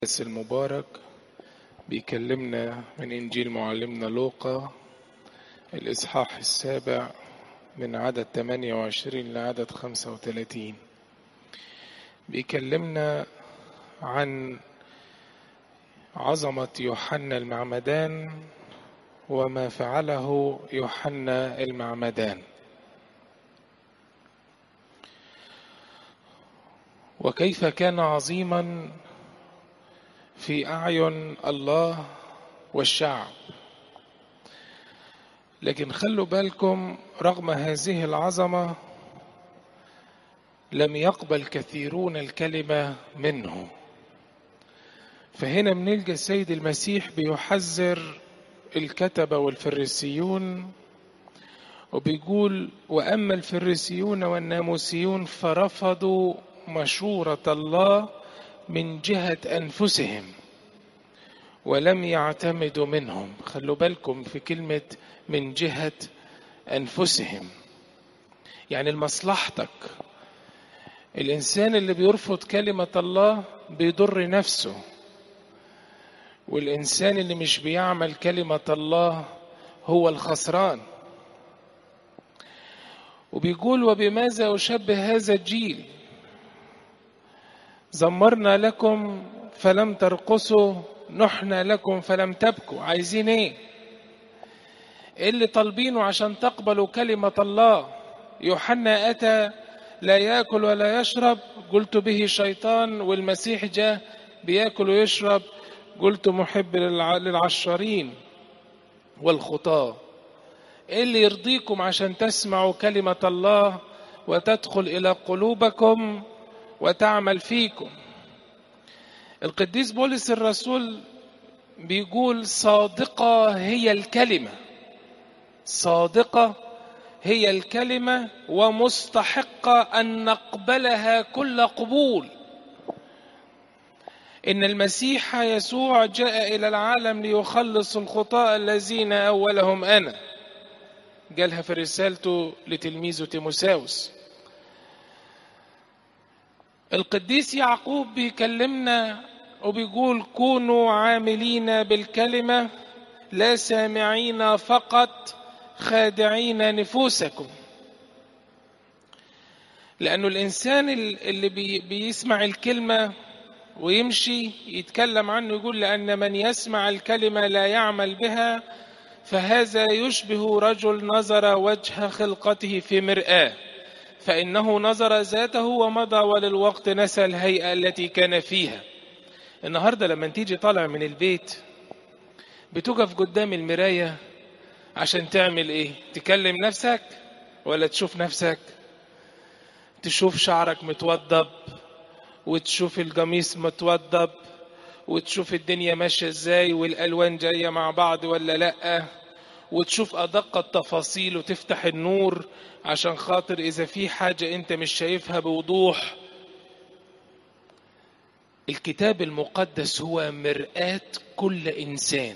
القداس المبارك بيكلمنا من إنجيل معلمنا لوقا الإصحاح السابع من عدد 28 لعدد 35 بيكلمنا عن عظمة يوحنا المعمدان وما فعله يوحنا المعمدان وكيف كان عظيما في أعين الله والشعب لكن خلوا بالكم رغم هذه العظمة لم يقبل كثيرون الكلمة منه فهنا بنلقى السيد المسيح بيحذر الكتبة والفريسيون وبيقول وأما الفريسيون والناموسيون فرفضوا مشورة الله من جهة أنفسهم ولم يعتمدوا منهم خلوا بالكم في كلمة من جهة أنفسهم يعني لمصلحتك الإنسان اللي بيرفض كلمة الله بيضر نفسه والإنسان اللي مش بيعمل كلمة الله هو الخسران وبيقول وبماذا أشبه هذا الجيل زمرنا لكم فلم ترقصوا نحنا لكم فلم تبكوا عايزين ايه ايه اللي طالبينه عشان تقبلوا كلمة الله يوحنا أتى لا يأكل ولا يشرب قلت به شيطان والمسيح جاء بياكل ويشرب قلت محب للعشرين والخطاة ايه اللي يرضيكم عشان تسمعوا كلمة الله وتدخل إلى قلوبكم وتعمل فيكم القديس بولس الرسول بيقول صادقة هي الكلمة صادقة هي الكلمة ومستحقة أن نقبلها كل قبول إن المسيح يسوع جاء إلى العالم ليخلص الخطاة الذين أولهم أنا قالها في رسالته لتلميذه تيموساوس القديس يعقوب بيكلمنا وبيقول كونوا عاملين بالكلمة لا سامعين فقط خادعين نفوسكم لأنه الإنسان اللي بي بيسمع الكلمة ويمشي يتكلم عنه يقول لأن من يسمع الكلمة لا يعمل بها فهذا يشبه رجل نظر وجه خلقته في مرآة فإنه نظر ذاته ومضى وللوقت نسى الهيئة التي كان فيها النهاردة لما تيجي طالع من البيت بتقف قدام المراية عشان تعمل ايه تكلم نفسك ولا تشوف نفسك تشوف شعرك متوضب وتشوف القميص متوضب وتشوف الدنيا ماشية ازاي والألوان جاية مع بعض ولا لأ وتشوف أدق التفاصيل وتفتح النور عشان خاطر إذا في حاجة أنت مش شايفها بوضوح الكتاب المقدس هو مرآة كل إنسان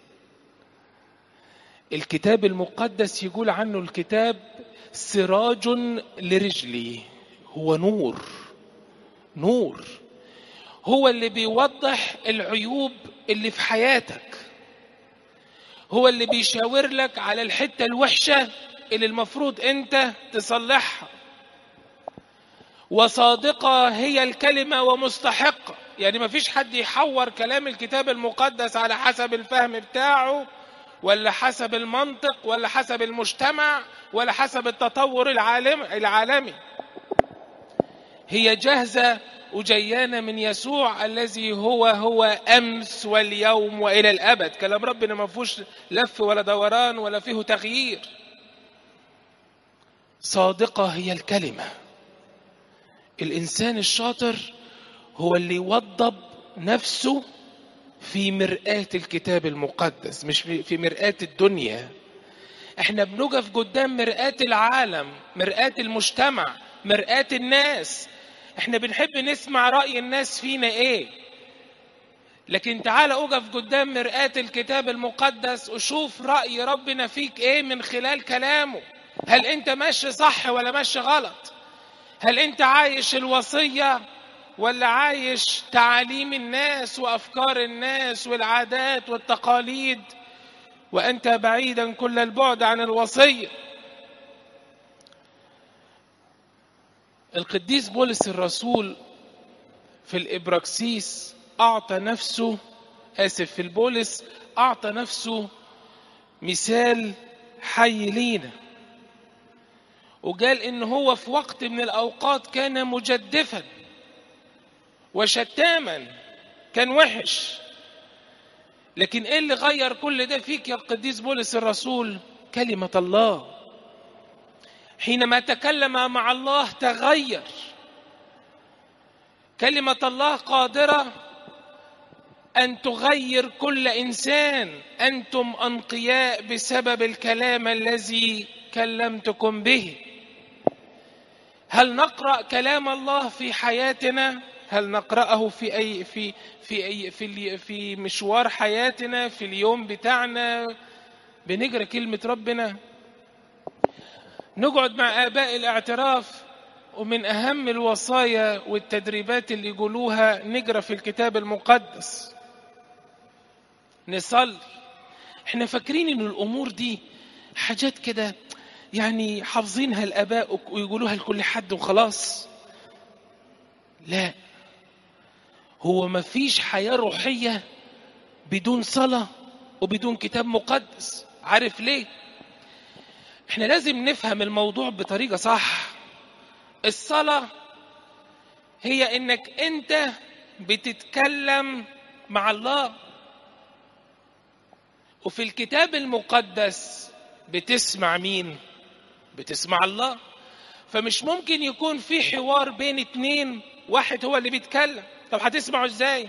الكتاب المقدس يقول عنه الكتاب سراج لرجلي هو نور نور هو اللي بيوضح العيوب اللي في حياتك هو اللي بيشاور لك على الحتة الوحشة اللي المفروض انت تصلحها وصادقة هي الكلمة ومستحقة يعني ما فيش حد يحور كلام الكتاب المقدس على حسب الفهم بتاعه ولا حسب المنطق ولا حسب المجتمع ولا حسب التطور العالم العالمي هي جاهزة وجيانة من يسوع الذي هو هو أمس واليوم وإلى الأبد كلام ربنا ما فيهوش لف ولا دوران ولا فيه تغيير صادقة هي الكلمة الإنسان الشاطر هو اللي يوضب نفسه في مرآة الكتاب المقدس مش في مرآة الدنيا احنا بنقف قدام مرآة العالم مرآة المجتمع مرآة الناس احنا بنحب نسمع رأي الناس فينا ايه لكن تعال اقف قدام مرآة الكتاب المقدس وشوف رأي ربنا فيك ايه من خلال كلامه هل انت ماشي صح ولا ماشي غلط هل انت عايش الوصية ولا عايش تعاليم الناس وافكار الناس والعادات والتقاليد وانت بعيدا كل البعد عن الوصيه القديس بولس الرسول في الابراكسيس اعطى نفسه اسف في البولس اعطى نفسه مثال حي لينا وقال ان هو في وقت من الاوقات كان مجدفا وشتاما كان وحش لكن ايه اللي غير كل ده فيك يا القديس بولس الرسول كلمه الله حينما تكلم مع الله تغير كلمه الله قادره ان تغير كل انسان انتم انقياء بسبب الكلام الذي كلمتكم به هل نقرا كلام الله في حياتنا هل نقراه في اي في في أي في في مشوار حياتنا في اليوم بتاعنا بنقرا كلمه ربنا نقعد مع اباء الاعتراف ومن اهم الوصايا والتدريبات اللي يقولوها نقرا في الكتاب المقدس نصلي احنا فاكرين ان الامور دي حاجات كده يعني حافظينها الاباء ويقولوها لكل حد وخلاص لا هو ما فيش حياة روحية بدون صلاة وبدون كتاب مقدس عارف ليه احنا لازم نفهم الموضوع بطريقة صح الصلاة هي انك انت بتتكلم مع الله وفي الكتاب المقدس بتسمع مين بتسمع الله فمش ممكن يكون في حوار بين اتنين واحد هو اللي بيتكلم طب هتسمعه ازاي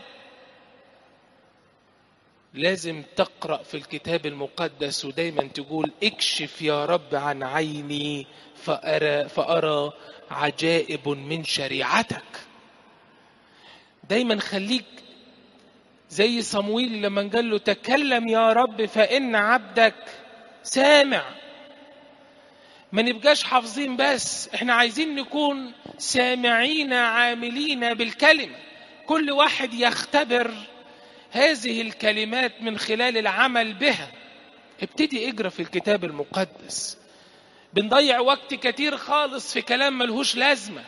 لازم تقرا في الكتاب المقدس ودايما تقول اكشف يا رب عن عيني فارى فارى عجائب من شريعتك دايما خليك زي صمويل لما قال له تكلم يا رب فان عبدك سامع ما نبقاش حافظين بس احنا عايزين نكون سامعين عاملين بالكلمه كل واحد يختبر هذه الكلمات من خلال العمل بها ابتدي اجرى في الكتاب المقدس بنضيع وقت كتير خالص في كلام ملهوش لازمه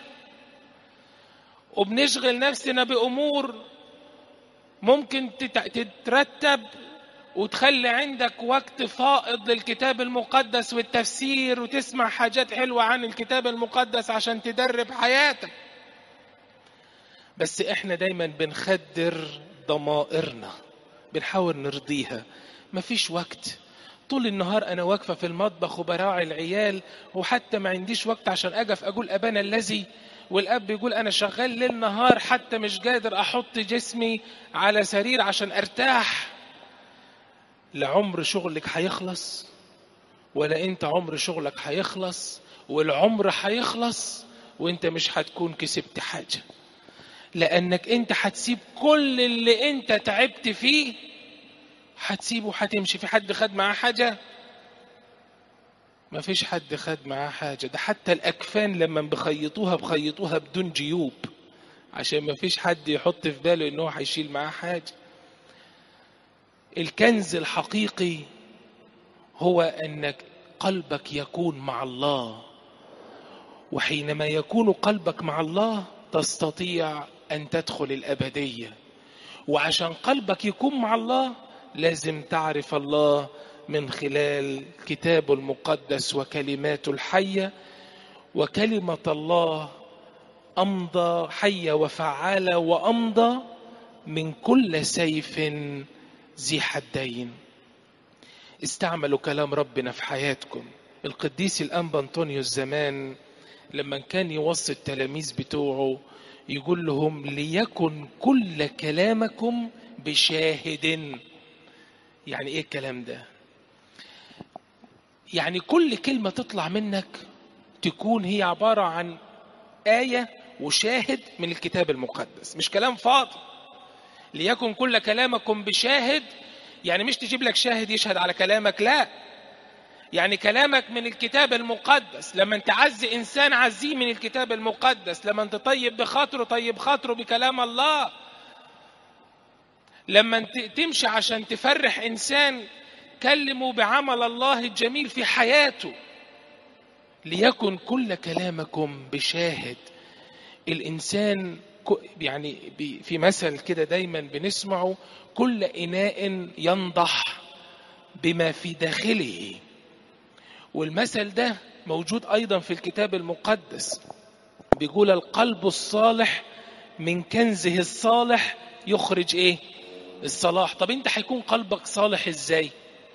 وبنشغل نفسنا بامور ممكن تترتب وتخلي عندك وقت فائض للكتاب المقدس والتفسير وتسمع حاجات حلوه عن الكتاب المقدس عشان تدرب حياتك بس احنا دايما بنخدر ضمائرنا بنحاول نرضيها مفيش وقت طول النهار انا واقفه في المطبخ وبراعي العيال وحتى ما عنديش وقت عشان اقف اقول ابانا الذي والاب يقول انا شغال ليل نهار حتى مش قادر احط جسمي على سرير عشان ارتاح لا عمر شغلك هيخلص ولا انت عمر شغلك هيخلص والعمر هيخلص وانت مش هتكون كسبت حاجه لانك انت هتسيب كل اللي انت تعبت فيه هتسيبه هتمشي في حد خد معاه حاجه ما فيش حد خد معاه حاجه ده حتى الاكفان لما بخيطوها بخيطوها بدون جيوب عشان ما فيش حد يحط في باله ان هو هيشيل معاه حاجه الكنز الحقيقي هو انك قلبك يكون مع الله وحينما يكون قلبك مع الله تستطيع ان تدخل الابديه وعشان قلبك يكون مع الله لازم تعرف الله من خلال كتابه المقدس وكلماته الحيه وكلمه الله امضى حيه وفعاله وامضى من كل سيف ذي حدين استعملوا كلام ربنا في حياتكم القديس الانبا انطونيوس زمان لما كان يوصي التلاميذ بتوعه يقول لهم ليكن كل كلامكم بشاهد يعني ايه الكلام ده يعني كل كلمة تطلع منك تكون هي عبارة عن آية وشاهد من الكتاب المقدس مش كلام فاضي ليكن كل كلامكم بشاهد يعني مش تجيب لك شاهد يشهد على كلامك لا يعني كلامك من الكتاب المقدس لما انت تعزي انسان عزيه من الكتاب المقدس لما انت تطيب بخاطره طيب خاطره بكلام الله لما انت تمشي عشان تفرح انسان كلمه بعمل الله الجميل في حياته ليكن كل كلامكم بشاهد الانسان يعني في مثل كده دايما بنسمعه كل اناء ينضح بما في داخله والمثل ده موجود ايضا في الكتاب المقدس بيقول القلب الصالح من كنزه الصالح يخرج ايه الصلاح طب انت هيكون قلبك صالح ازاي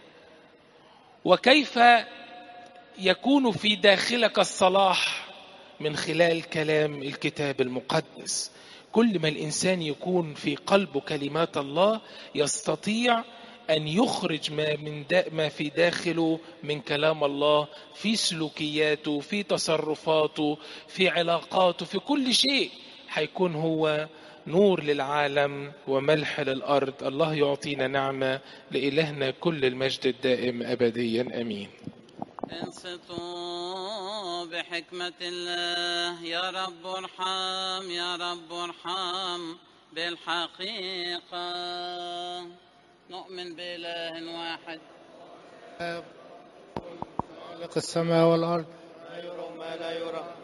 وكيف يكون في داخلك الصلاح من خلال كلام الكتاب المقدس كل ما الانسان يكون في قلبه كلمات الله يستطيع أن يخرج ما من دا ما في داخله من كلام الله في سلوكياته في تصرفاته في علاقاته في كل شيء هيكون هو نور للعالم وملح للأرض الله يعطينا نعمة لإلهنا كل المجد الدائم أبديا أمين انصتوا بحكمة الله يا رب ارحم يا رب ارحم بالحقيقة نؤمن بإله واحد خالق السماء والأرض لا يرى ما لا يرى